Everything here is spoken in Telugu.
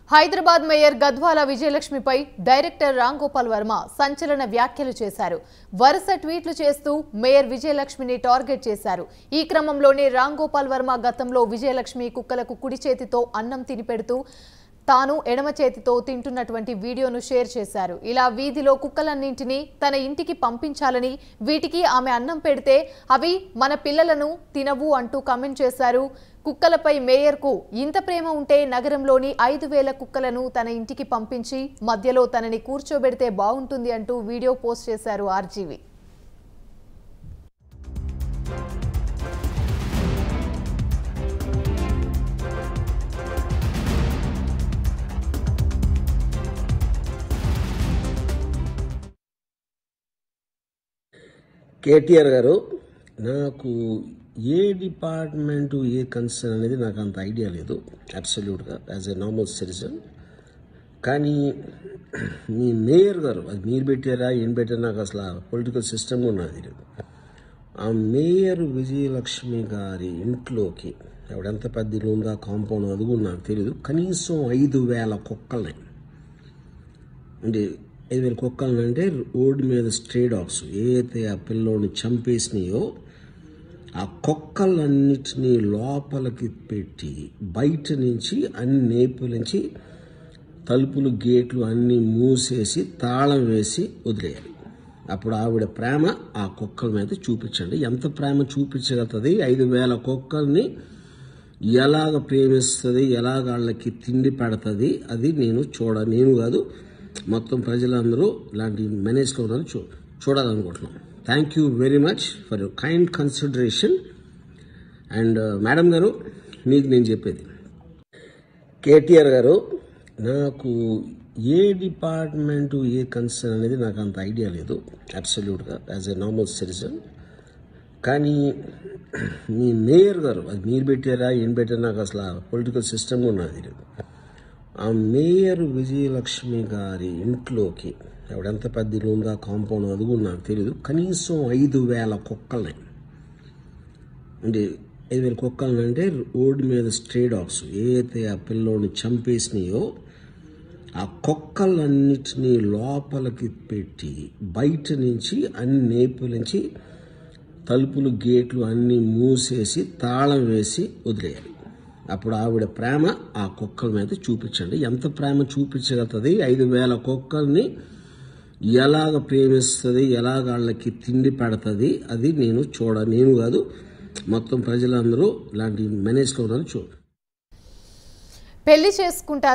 హైదరాబాద్ మేయర్ గద్వాల విజయలక్ష్మిపై డైరెక్టర్ రామ్ గోపాల్ వర్మ సంచలన వ్యాఖ్యలు చేశారు వరుస ట్వీట్లు చేస్తూ మేయర్ విజయలక్ష్మిని టార్గెట్ చేశారు ఈ క్రమంలోనే రామ్ గోపాల్ వర్మ గతంలో విజయలక్ష్మి కుక్కలకు కుడి చేతితో అన్నం తినిపెడుతూ తాను ఎడమ చేతితో తింటున్నటువంటి వీడియోను షేర్ చేశారు ఇలా వీధిలో కుక్కలన్నింటినీ తన ఇంటికి పంపించాలని వీటికి ఆమె అన్నం పెడితే అవి మన పిల్లలను తినవు అంటూ కామెంట్ చేశారు కుక్కలపై మేయర్కు ఇంత ప్రేమ ఉంటే నగరంలోని ఐదు వేల కుక్కలను తన ఇంటికి పంపించి మధ్యలో తనని కూర్చోబెడితే బాగుంటుంది అంటూ వీడియో పోస్ట్ చేశారు ఆర్జీవి కేటీఆర్ గారు నాకు ఏ డిపార్ట్మెంటు ఏ కన్సర్న్ అనేది నాకు అంత ఐడియా లేదు అబ్సల్యూట్గా యాజ్ ఎ నార్మల్ సిటిజన్ కానీ మీ మేయర్ గారు అది మీరు పెట్టారా ఏం పెట్టారా నాకు అసలు పొలిటికల్ సిస్టమ్ ఉన్నది తెలియదు ఆ మేయర్ విజయలక్ష్మి గారి ఇంట్లోకి ఎవడెంత పెద్ద ఇల్లు ఉందా కాంపౌండ్ అది కూడా నాకు తెలియదు కనీసం ఐదు వేల కుక్కల్ని అంటే ఐదు వేల కుక్కలు అంటే రోడ్డు మీద స్ట్రే డాగ్స్ ఏదైతే ఆ పిల్లోని చంపేసినాయో ఆ కుక్కలన్నిటినీ లోపలికి పెట్టి బయట నుంచి అన్ని నేపుల నుంచి తలుపులు గేట్లు అన్నీ మూసేసి తాళం వేసి వదిలేయాలి అప్పుడు ఆవిడ ప్రేమ ఆ కుక్కల మీద చూపించండి ఎంత ప్రేమ చూపించగలుగుతుంది ఐదు వేల కుక్కల్ని ఎలాగ ప్రేమిస్తుంది ఎలాగ వాళ్ళకి తిండి పెడుతుంది అది నేను చూడ నేను కాదు మొత్తం ప్రజలందరూ ఇలాంటి మేనేజ్లో ఉన్నారని చూ చూడాలనుకుంటున్నాం thank you very much for your kind consideration and madam గారు మీకు నేను చెప్పేది కేటీఆర్ గారు నాకు ఏ డిపార్ట్మెంటు ఏ కన్సర్న్ అనేది నాకు అంత ఐడియా లేదు అబ్సల్యూట్గా యాజ్ ఎ నార్మల్ సిటిజన్ కానీ మీ మేయర్ గారు అది మీరు పెట్టారా ఏం పెట్టారా నాకు అసలు పొలిటికల్ సిస్టమ్ ఉన్నది తెలియదు ఆ మేయర్ విజయలక్ష్మి గారి ఇంట్లోకి ఎవడెంత పెద్ద ఇల్లు ఉందా కాంపౌండ్ అది కూడా నాకు తెలియదు కనీసం ఐదు వేల కుక్కల్ని అంటే ఐదు వేల కుక్కలు అంటే రోడ్డు మీద స్ట్రే డాగ్స్ ఏదైతే ఆ పిల్లోని చంపేసినాయో ఆ కుక్కలన్నిటినీ లోపలికి పెట్టి బయట నుంచి అన్ని నేపుల నుంచి తలుపులు గేట్లు అన్నీ మూసేసి తాళం వేసి వదిలేయాలి అప్పుడు ఆవిడ ప్రేమ ఆ కుక్కల మీద చూపించండి ఎంత ప్రేమ చూపించగలుగుతుంది ఐదు వేల కుక్కల్ని ఎలాగ ప్రేమిస్తుంది ఎలాగ వాళ్ళకి తిండి పెడుతుంది అది నేను చూడ నేను కాదు మొత్తం ప్రజలందరూ ఇలాంటి మేనేజ్లో ఉన్నారని చూ పెళ్లి చేసుకుంటారు